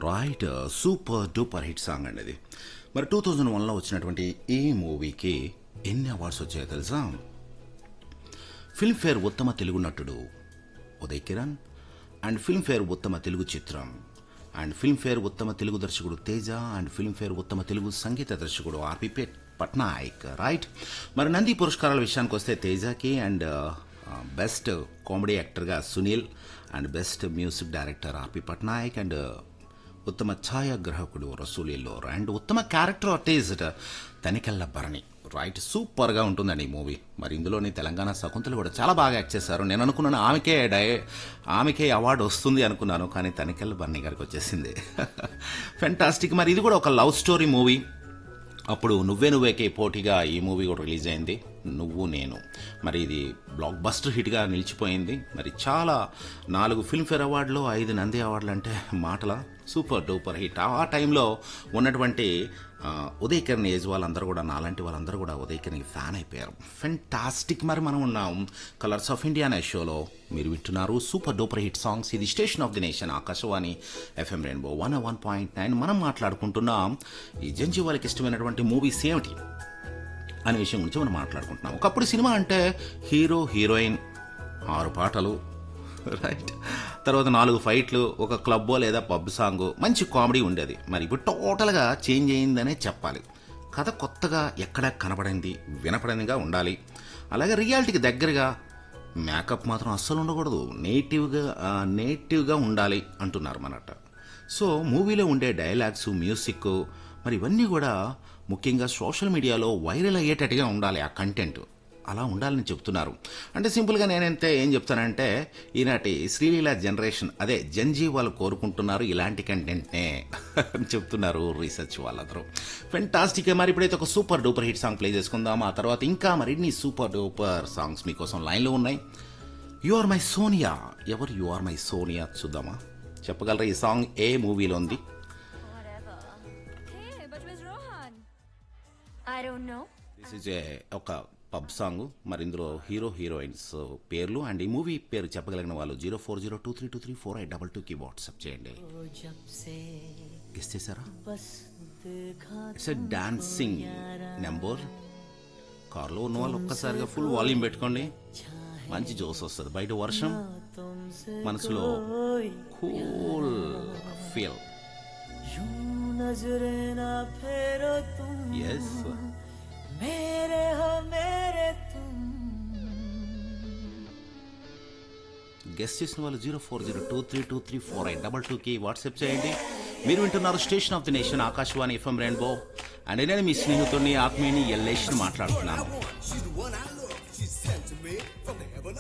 Right super duper hit song అండి ఇది మరి టూ థౌజండ్ వన్లో వచ్చినటువంటి ఈ మూవీకి ఎన్ని అవార్డ్స్ వచ్చాయో తెలుసా ఫిల్మ్ఫేర్ ఉత్తమ తెలుగు నటుడు ఉదయ్ కిరణ్ అండ్ ఫిల్మ్ఫేర్ ఉత్తమ తెలుగు చిత్రం అండ్ ఫిల్మ్ఫేర్ ఉత్తమ తెలుగు దర్శకుడు తేజ అండ్ ఫిల్మ్ఫేర్ ఉత్తమ తెలుగు సంగీత దర్శకుడు ఆర్పి పెట్ పట్నాయక్ రైట్ మరి నంది పురస్కారాల విషయానికి వస్తే తేజకి అండ్ బెస్ట్ కామెడీ యాక్టర్గా Sunil and best music director RP Patnaik and ఉత్తమ ఛాయాగ్రాహకుడు రసూలీలో అండ్ ఉత్తమ character artist Tanikella Bharani right సూపర్గా ఉంటుందండి ఈ మూవీ మరి ఇందులోని తెలంగాణ శకుంతలు కూడా చాలా బాగా యాక్ట్ చేశారు నేను అనుకున్నాను ఆమెకే డై ఆమెకే అవార్డు వస్తుంది అనుకున్నాను కానీ తనికెళ్ళ భరణి గారికి వచ్చేసింది ఫెంటాస్టిక్ మరి ఇది కూడా ఒక లవ్ స్టోరీ మూవీ అప్పుడు నువ్వే నువ్వేకే పోటీగా ఈ మూవీ కూడా రిలీజ్ అయింది నువ్వు నేను మరి ఇది బ్లాక్ బస్టర్ హిట్గా నిలిచిపోయింది మరి చాలా నాలుగు ఫిల్మ్ఫేర్ అవార్డులు ఐదు నంది అవార్డులు అంటే మాటల సూపర్ డూపర్ హిట్ ఆ టైంలో ఉన్నటువంటి ఆ, ఉదయ్ కిరణ్ ఏజ్ వాళ్ళందరూ కూడా నాలాంటి వాళ్ళందరూ కూడా ఉదయ్ కిరణ్కి ఫ్యాన్ అయిపోయారు ఫెంటాస్టిక్ మరి మనం ఉన్నాం కలర్స్ ఆఫ్ ఇండియా అనే షోలో మీరు వింటున్నారు సూపర్ డూపర్ హిట్ సాంగ్స్ ఇది station of the nation Akashvani FM rainbow one one point nine మనం మాట్లాడుకుంటున్నాం ఈ జంజీ వాళ్ళకి ఇష్టమైనటువంటి మూవీస్ ఏమిటి అనే విషయం గురించి మనం మాట్లాడుకుంటున్నాం ఒకప్పుడు సినిమా అంటే హీరో హీరోయిన్ ఆరు పాటలు రైట్ తర్వాత నాలుగు ఫైట్లు ఒక క్లబ్బో లేదా పబ్ సాంగ్ మంచి కామెడీ ఉండేది మరి ఇప్పుడు టోటల్గా చేంజ్ అయిందనే చెప్పాలి కథ కొత్తగా ఎక్కడ కనబడింది వినపడిందిగా ఉండాలి అలాగే రియాలిటీకి దగ్గరగా మేకప్ మాత్రం అస్సలు ఉండకూడదు నేటివ్గా ఆ, నేటివ్గా ఉండాలి అంటున్నారు మనట సో మూవీలో ఉండే డైలాగ్స్ మ్యూజిక్ మరి ఇవన్నీ కూడా ముఖ్యంగా సోషల్ మీడియాలో వైరల్ అయ్యేటట్టుగా ఉండాలి ఆ కంటెంట్ అలా ఉండాలని చెప్తున్నారు అంటే సింపుల్గా నేనైతే ఏం చెప్తానంటే ఈనాటి శ్రీలీల జనరేషన్ అదే జంజీ వాళ్ళు కోరుకుంటున్నారు ఇలాంటి కంటెంట్నే అని చెప్తున్నారు రీసెర్చ్ వాళ్ళందరూ ఫెంటాస్టిక్ మరి ఇప్పుడైతే ఒక super duper hit song play చేసుకుందాం ఆ తర్వాత ఇంకా మరిన్ని సూపర్ డూపర్ సాంగ్స్ మీకోసం లైన్లో ఉన్నాయి యు ఆర్ మై సోనియా ఎవరు యు ఆర్ మై సోనియా చూద్దామా చెప్పగలరా ఈ సాంగ్ ఏ మూవీలో ఉంది Whatever. Hey, but where's Rohan? I don't know. This is a ఒక పబ్ సాంగ్ మరి ఇందులో హీరో హీరోయిన్స్ పేర్లు అండ్ ఈ మూవీ పేరు చెప్పగలిగిన వాళ్ళు zero four zero two three two three four eight double టూకి వాట్సాప్ చేయండి वो जब से గెస్ చేశారా बस देखा ఇట్స్ ఎ డాన్సింగ్ నెంబర్ కార్లో ఉన్న వాళ్ళు ఒక్కసారిగా ఫుల్ వాల్యూమ్ పెట్టుకోండి మంచి జోస్ వస్తుంది బయట వర్షం तुमसे మనసులో कोई కూల్ ఫీల్ यूं नजरे ना फेरो तुम ఎస్ मेरे हो मेरे तुम గెస్ట్ చేసిన వాళ్ళు zero four zero two three two three four eight double టూకి వాట్సాప్ చేయండి మీరు వింటున్నారు station of the nation Akashvani FM rainbow and నేను మీ స్నేహితుడిని ఆత్మీయుని ఎల్లేష్ని మాట్లాడుతున్నాను She's the one I love. She's sent to me from the heaven